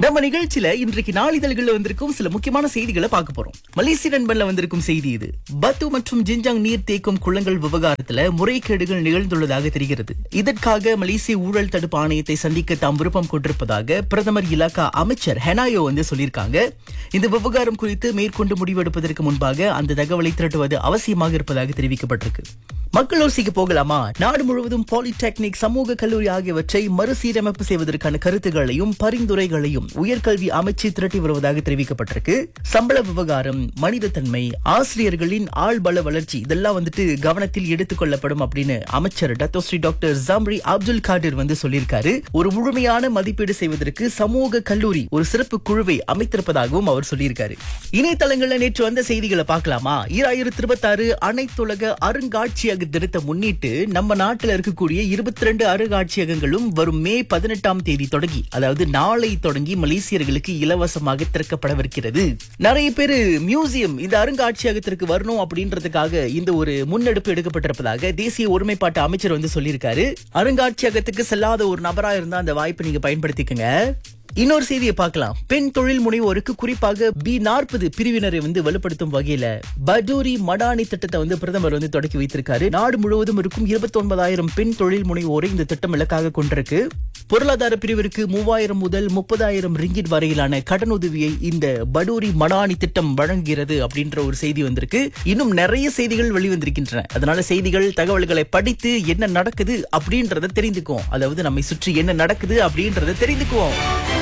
நம்ம நிகழ்ச்சியில இன்றைக்கு நாளிதழ்கள்ல வந்திருக்கும் சில முக்கியமான செய்திகளை பார்க்க போறோம் மலேசிய நண்பன்ல வந்திருக்கும் செய்தி இது பத்து மற்றும் ஜின்ஜாங் நீர் தேக்கும் குளங்கள் விவகாரத்துல முறைகேடுகள் நிகழ்ந்துள்ளதாக தெரிகிறது இதற்காக மலேசிய ஊழல் தடுப்பு ஆணையத்தை சந்திக்க தாம் விருப்பம் கொண்டிருப்பதாக பிரதமர் இலாக்கா அமைச்சர் ஹெனாயோ வந்து சொல்லியிருக்காங்க இந்த விவகாரம் குறித்து மேற்கொண்டு முடிவெடுப்பதற்கு முன்பாக அந்த தகவலை திரட்டுவது அவசியமாக இருப்பதாக தெரிவிக்கப்பட்டிருக்கு மக்களோசிக்கு போகலாமா நாடு முழுவதும் பாலிடெக்னிக் சமூக கல்லூரி ஆகியவற்றை மறுசீரமைப்பு செய்வதற்கான கருத்துகளையும் பரிந்துரைகளையும் உயர்கல்வி அமைச்சு திரட்டி வருவதாக தெரிவிக்கப்பட்டிருக்கு சம்பள விவகாரம் மனிதத்தன்மை ஆசிரியர்களின் ஆள்பல வளர்ச்சி இதெல்லாம் வந்துட்டு கவனத்தில் எடுத்துக் கொள்ளப்படும் அப்படின்னு அமைச்சர் Datuk Seri doctor Zamri Abdul Kadir வந்து சொல்லியிருக்காரு ஒரு முழுமையான மதிப்பீடு செய்வதற்கு சமூக கல்லூரி ஒரு சிறப்பு குழுவை அமைத்திருப்பதாகவும் அவர் சொல்லியிருக்காரு இணையதளங்கள்ல நேற்று வந்த செய்திகளை பார்க்கலாமா ஈராயிரத்தி இருபத்தி ஆறு அனைத்துலக அருங்காட்சியக தினத்தை முன்னிட்டு நம்ம நாட்டில் இருக்கக்கூடிய இருபத்தி ரெண்டு அருங்காட்சியகங்களும் வரும் மே பதினெட்டாம் தேதி தொடங்கி அதாவது நாளை தொடங்கி மலேசியர்களுக்கு இலவசமாக திறக்கப்படவிருக்கிறது நிறைய பேரு மியூசியம் இந்த அருங்காட்சியகத்திற்கு வரணும் அப்படின்றதுக்காக இந்த ஒரு முன்னெடுப்பு எடுக்கப்பட்டிருப்பதாக தேசிய ஒருமைப்பாட்டு அமைச்சர் வந்து சொல்லியிருக்காரு அருங்காட்சியகத்துக்கு செல்லாத ஒரு நபரா இருந்தா அந்த வாய்ப்பை நீங்க பயன்படுத்திக்கங்க இன்னொரு செய்தியை பார்க்கலாம் பெண் தொழில் முனைவோருக்கு குறிப்பாக பி நாற்பது பிரிவினரை வந்து வலுப்படுத்தும் வகையில படூரி மடானி திட்டத்தை வந்து பிரதமர் வந்து தொடக்கி வைத்திருக்காரு நாடு முழுவதும் இருக்கும் இருபத்தி ஒன்பதாயிரம் பெண் தொழில் முனைவோரை இந்த திட்டம் இலக்காக கொண்டிருக்கு பொருளாதார பிரிவிற்கு மூவாயிரம் முதல் முப்பதாயிரம் ரிங்கிட் வரையிலான கடனுதவியை இந்த படூரி மடானி திட்டம் வழங்குகிறது அப்படின்ற ஒரு செய்தி வந்திருக்கு இன்னும் நிறைய செய்திகள் வெளிவந்திருக்கின்றன அதனால செய்திகள் தகவல்களை படித்து என்ன நடக்குது அப்படின்றத தெரிந்துக்குவோம் அதாவது நம்மை சுற்றி என்ன நடக்குது அப்படின்றத தெரிந்துக்குவோம்